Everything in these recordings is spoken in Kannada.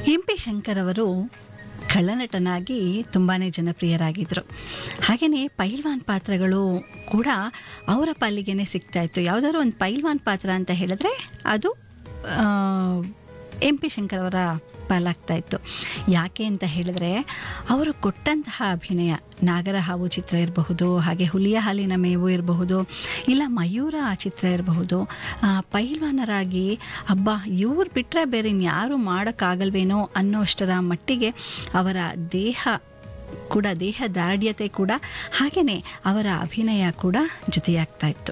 ಎಂ ಪಿ ಶಂಕರ್ ಅವರು ಖಳನಟನಾಗಿ ತುಂಬಾ ಜನಪ್ರಿಯರಾಗಿದ್ದರು ಹಾಗೆಯೇ ಪೈಲ್ವಾನ್ ಪಾತ್ರಗಳು ಕೂಡ ಅವರ ಪಾಲಿಗೆನೆ ಸಿಗ್ತಾ ಇತ್ತು ಯಾವುದಾದ್ರು ಒಂದು ಪೈಲ್ವಾನ್ ಪಾತ್ರ ಅಂತ ಹೇಳಿದ್ರೆ ಅದು ಎಂ ಪಿ ಶಂಕರ್ ಅವರ ಪಾಲಾಗ್ತಾ ಇತ್ತು ಯಾಕೆ ಅಂತ ಹೇಳಿದ್ರೆ ಅವರು ಕೊಟ್ಟಂತಹ ಅಭಿನಯ ನಾಗರ ಹಾವು ಚಿತ್ರ ಇರಬಹುದು ಹಾಗೆ ಹುಲಿಯ ಹಾಲಿನ ಮೇವು ಇರಬಹುದು ಇಲ್ಲ ಮಯೂರ ಚಿತ್ರ ಇರಬಹುದು ಆ, ಪೈಲ್ವಾನರಾಗಿ ಅಬ್ಬಾ ಇವ್ರು ಬಿಟ್ಟರೆ ಬೇರೆ ಇನ್ಯಾರು ಮಾಡೋಕ್ಕಾಗಲ್ವೇನೋ ಅನ್ನೋಷ್ಟರ ಮಟ್ಟಿಗೆ ಅವರ ದೇಹ ಕೂಡ ದೇಹ ದಾರ್ಢ್ಯತೆ ಕೂಡ ಹಾಗೆಯೇ ಅವರ ಅಭಿನಯ ಕೂಡ ಜೊತೆಯಾಗ್ತಾ ಇತ್ತು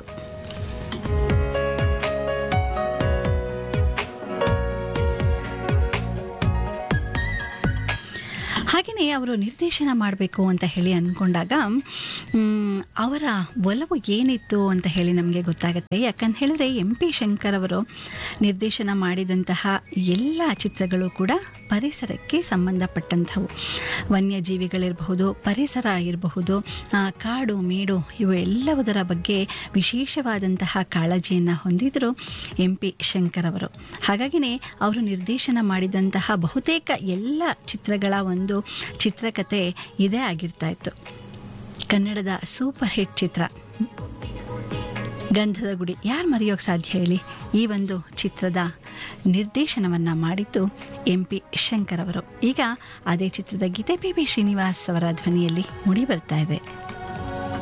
ಹಾಗೆಯೇ ಅವರು ನಿರ್ದೇಶನ ಮಾಡಬೇಕು ಅಂತ ಹೇಳಿ ಅಂದ್ಕೊಂಡಾಗ ಮ್, ಅವರ ಒಲವು ಏನಿತ್ತು ಅಂತ ಹೇಳಿ ನಮಗೆ ಗೊತ್ತಾಗುತ್ತೆ ಯಾಕಂತ ಹೇಳಿದ್ರೆ ಎಂ ಪಿ ಶಂಕರ್ ಅವರು ನಿರ್ದೇಶನ ಮಾಡಿದಂತಹ ಎಲ್ಲ ಚಿತ್ರಗಳು ಕೂಡ ಪರಿಸರಕ್ಕೆ ಸಂಬಂಧಪಟ್ಟಂಥವು ವನ್ಯಜೀವಿಗಳಿರಬಹುದು ಪರಿಸರ ಇರಬಹುದು ಆ, ಕಾಡು ಮೇಡು ಇವು ಎಲ್ಲವುದರ ಬಗ್ಗೆ ವಿಶೇಷವಾದಂತಹ ಕಾಳಜಿಯನ್ನು ಹೊಂದಿದ್ರು ಎಂ ಪಿ ಶಂಕರ್ ಅವರು ಹಾಗಾಗಿನೇ ಅವರು ನಿರ್ದೇಶನ ಮಾಡಿದಂತಹ ಬಹುತೇಕ ಎಲ್ಲ ಚಿತ್ರಗಳ ಒಂದು ಚಿತ್ರಕಥೆ ಇದೇ ಆಗಿರ್ತಾ ಇತ್ತು ಕನ್ನಡದ ಸೂಪರ್ ಹಿಟ್ ಚಿತ್ರ ಗಂಧದ ಗುಡಿ ಯಾರು ಮರೆಯೋಕೆ ಸಾಧ್ಯ ಹೇಳಿ ಈ ಒಂದು ಚಿತ್ರದ ನಿರ್ದೇಶನವನ್ನು ಮಾಡಿದ್ದು ಎಂ ಪಿ ಶಂಕರ್ ಅವರು ಈಗ ಅದೇ ಚಿತ್ರದ ಗೀತೆ ಪಿ ಬಿ ಶ್ರೀನಿವಾಸ್ ಅವರ ಧ್ವನಿಯಲ್ಲಿ ಮೂಡಿ ಬರ್ತಾ ಇದೆ